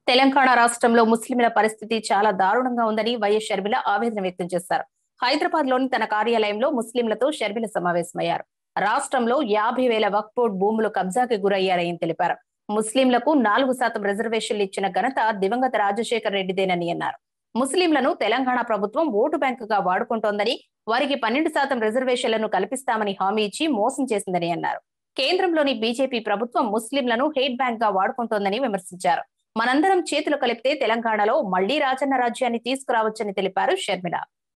తెలంగాణ రాష్ట్రంలో ముస్లింల పరిస్థితి చాలా దారుణంగా ఉందని వైఎస్ షర్మిల ఆవేదన వ్యక్తం చేశారు హైదరాబాద్ లోని తన కార్యాలయంలో ముస్లింలతో షర్మిల సమావేశమయ్యారు రాష్ట్రంలో యాభై వేల వక్ఫ్ బోర్డు భూములు కబ్జాకి గురయ్యారని తెలిపారు ముస్లింలకు నాలుగు శాతం రిజర్వేషన్లు ఇచ్చిన ఘనత దివంగత రాజశేఖర రెడ్డిదేనని అన్నారు ముస్లింలను తెలంగాణ ప్రభుత్వం ఓటు బ్యాంకుగా వాడుకుంటోందని వారికి పన్నెండు శాతం రిజర్వేషన్లను కల్పిస్తామని హామీ ఇచ్చి మోసం చేసిందని అన్నారు కేంద్రంలోని బీజేపీ ప్రభుత్వం ముస్లింలను హేట్ బ్యాంక్ గా వాడుకుంటోందని విమర్శించారు మనందరం చేతులు కలిపితే తెలంగాణలో మళ్లీ రాజన్న రాజ్యాన్ని తీసుకురావచ్చని తెలిపారు షర్మిల